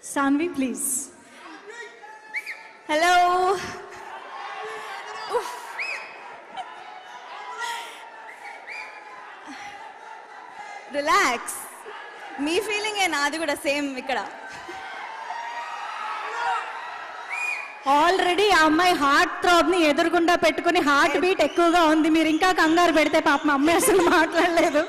Sanvi, please. Hello relax మీ feeling ఏ నాది కూడా సేమ్ ఇక్కడ ఆల్రెడీ ఆ అమ్మాయి హార్ట్ థ్రాబ్ ని ఎదురుగుండా పెట్టుకుని హార్ట్ బీట్ ఎక్కువగా ఉంది మీరు ఇంకా కంగారు పెడితే పాపం అమ్మాయి అసలు మాట్లాడలేదు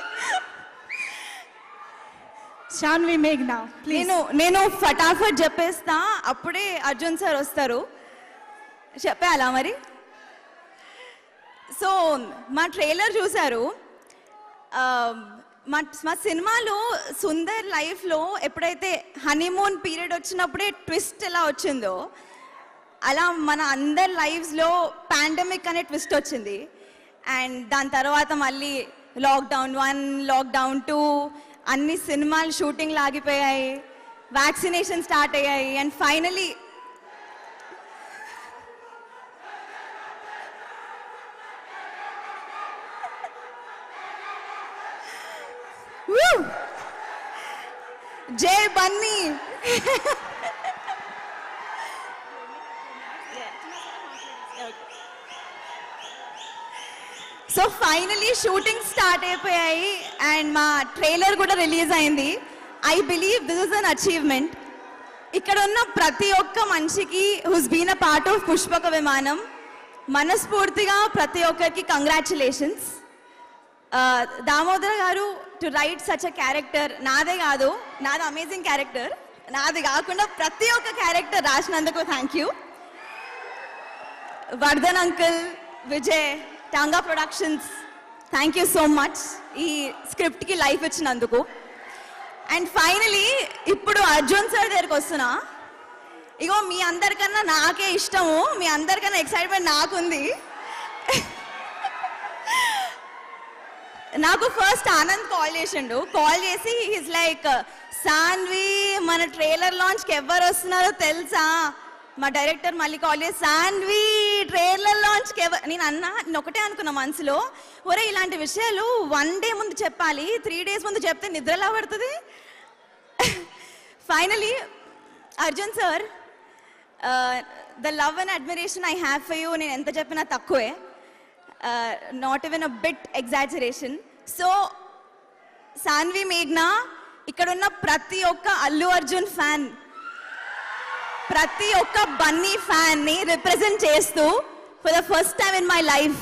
శాన్వి మేఘ్నా ప్లీజ్ నేను నేను ఫటాఫట్ చెప్పేస్తా అప్పుడే అర్జున్ సార్ వస్తారు చెప్పాలా మరి సో మా ట్రైలర్ చూశారు ఆ, మా మా సినిమాలో సుందర్ లైఫ్లో ఎప్పుడైతే హనీమూన్ పీరియడ్ వచ్చినప్పుడే ట్విస్ట్ ఎలా వచ్చిందో అలా మన అందరి లైఫ్స్లో పాండమిక్ అనే ట్విస్ట్ వచ్చింది అండ్ దాని తర్వాత మళ్ళీ లాక్డౌన్ వన్ లాక్డౌన్ టూ అన్ని సినిమాలు షూటింగ్లు ఆగిపోయాయి వ్యాక్సినేషన్ స్టార్ట్ అయ్యాయి అండ్ ఫైనలీ జై Bunny so finally shooting start అయిపోయాయి అండ్ మా ట్రైలర్ కూడా రిలీజ్ అయింది I believe this is an achievement ఇక్కడ ఉన్న ప్రతి ఒక్క మనిషికి who's been a part of Pushpaka Vimanam మనస్ఫూర్తిగా ప్రతి ఒక్కరికి కంగ్రాచులేషన్స్ దామోదర్ గారు to write such a character నాదే కాదు నాది అమేజింగ్ క్యారెక్టర్ నాది కాకుండా ప్రతి ఒక్క క్యారెక్టర్ రాసినందుకు thank you Vardhan uncle Vijay Tanga productions thank you so much ఈ స్క్రిప్ట్కి లైఫ్ ఇచ్చినందుకు అండ్ ఫైనలీ ఇప్పుడు అర్జున్ సార్ దగ్గరికి వస్తున్నా ఇగో మీ అందరికన్నా నాకే ఇష్టము మీ అందరికన్నా ఎక్సైట్మెంట్ నాకుంది నాకు ఫస్ట్ ఆనంద్ కాల్ చేసిండు కాల్ చేసి హిస్ లైక్ సాన్వి మన ట్రైలర్ లాంచ్కి ఎవరు వస్తున్నారో తెలుసా మా డైరెక్టర్ మళ్ళీ కాల్ చేసి సాన్వి ట్రైలర్ లాంచ్కి ఎవరు నేను అన్నా నేను ఒకటే అనుకున్నా మనసులో ఒరే ఇలాంటి విషయాలు వన్ డే ముందు చెప్పాలి త్రీ డేస్ ముందు చెప్తే నిద్రలా పడుతుంది finally Arjun sir the love and admiration I have for you నేను ఎంత చెప్పినా తక్కువే not even a bit exaggeration so Sanvi మేఘ్నా ఇక్కడున్న ప్రతి ఒక్క అల్లు అర్జున్ ఫ్యాన్ ప్రతి ఒక్క బన్నీ ఫ్యాన్ ని రిప్రజెంట్ చేస్తూ for the first time in my life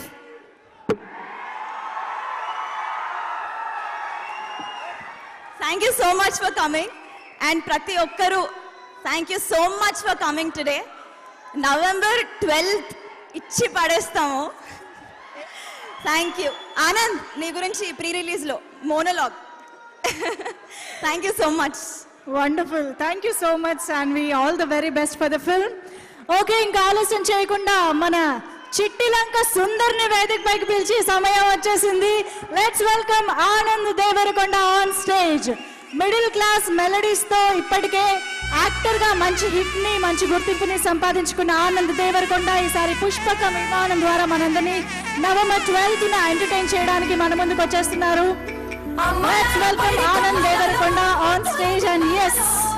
thank you so much for coming and ప్రతి ఒక్కరూ thank you so much for coming today November twelfth ఇచ్చి పడేస్తాము థ్యాంక్ యూ ఆనంద్ నీ గురించి ప్రీ రిలీజ్లో monologue thank you so much wonderful thank you so much Sanvi all the very best for the film okay ఇంకా ఆలస్యం చేయకుండా మన చిట్టిలంక సుందర్ని వేదిక పైకి పిలిచి సమయం వచ్చేసింది let's welcome Anand Deverakonda on stage middle class melodies తో ఇప్పటికే యాక్టర్ గా మంచి హిట్ ని మంచి గుర్తింపుని సంపాదించుకున్న ఆనంద్ దేవరకొండ ఈసారి పుష్పక విమానం ద్వారా మనందరినీ నవంబర్ ట్వెల్త్ న ఎంటర్టైన్ చేయడానికి మన ముందుకు వచ్చేస్తున్నారు Let's welcome Anand Devarkonda on stage and yes,